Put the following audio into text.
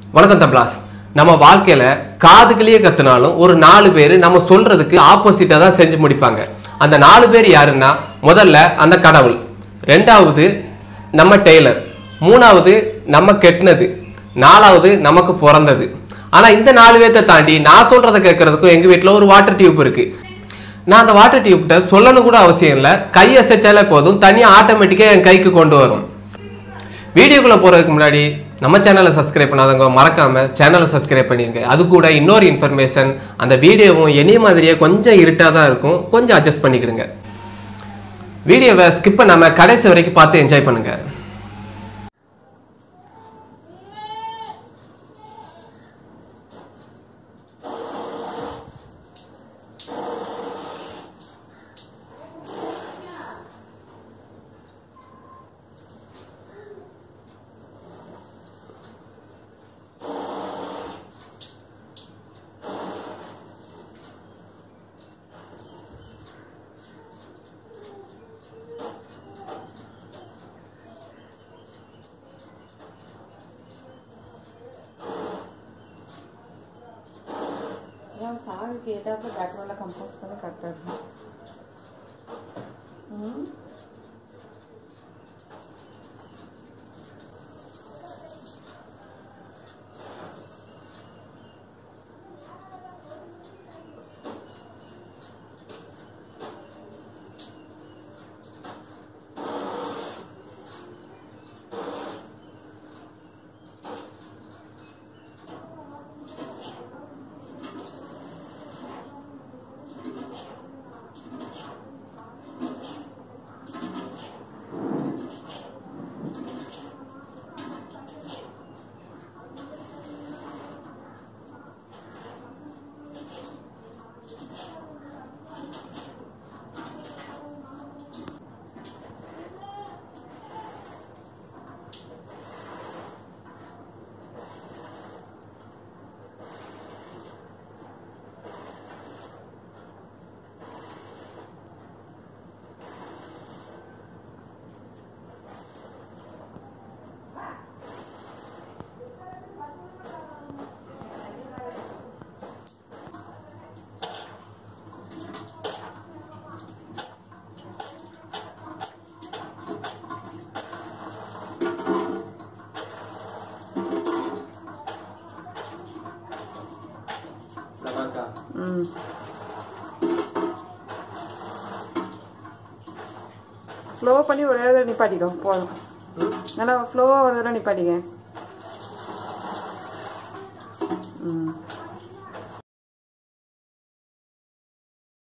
வணக்கம் தப்லாஸ் நம்ம வாழ்க்கையில காதுகளையே கத்துனாலும் ஒரு நாலு பேர் நம்ம சொல்றதுக்கு ஆப்போசிட்டா தான் செஞ்சு முடிப்பாங்க அந்த நாலு பேர் யாருன்னா முதல்ல அந்த கடவுள் ரெண்டாவது நம்ம டெய்லர் மூணாவது நம்ம கெட்டினது நாலாவது நமக்கு பிறந்தது ஆனா இந்த நாலு பேர்த்த தாண்டி நான் சொல்றதை கேட்கறதுக்கும் எங்க வீட்ல ஒரு வாட்டர் டியூப் இருக்கு நான் அந்த வாட்டர் டியூப்கிட்ட சொல்லணும் கூட அவசியம் இல்லை கை அசைச்சாலே போதும் தனியாக ஆட்டோமேட்டிக்காக என் கைக்கு கொண்டு வரும் வீடியோக்குள்ளே போகிறதுக்கு முன்னாடி நம்ம சேனலை சப்ஸ்கிரைப் பண்ணாதவங்க மறக்காம சேனலை சப்ஸ்கிரைப் பண்ணிருங்க அது கூட இன்னொரு இன்ஃபர்மேஷன் அந்த வீடியோவும் என்னைய மாதிரியே கொஞ்சம் இருட்டாக தான் இருக்கும் கொஞ்சம் அட்ஜஸ்ட் பண்ணிக்கிடுங்க வீடியோவை ஸ்கிப் பண்ணாமல் கடைசி வரைக்கும் பார்த்து என்ஜாய் பண்ணுங்க அதான் சாகுக்கு ஏதாவது பேக்ரவுண்டில் கம்போஸ் பண்ணி கரெக்டாக இருக்கும் ம் ம் ஃப்ளோ பண்ணி ஒரு தடவை நிப்பாட்டிக்கோ போதும் நல்லா ஃப்ளோவாக ஒரு தடவை நிப்பாட்டிக்க ம்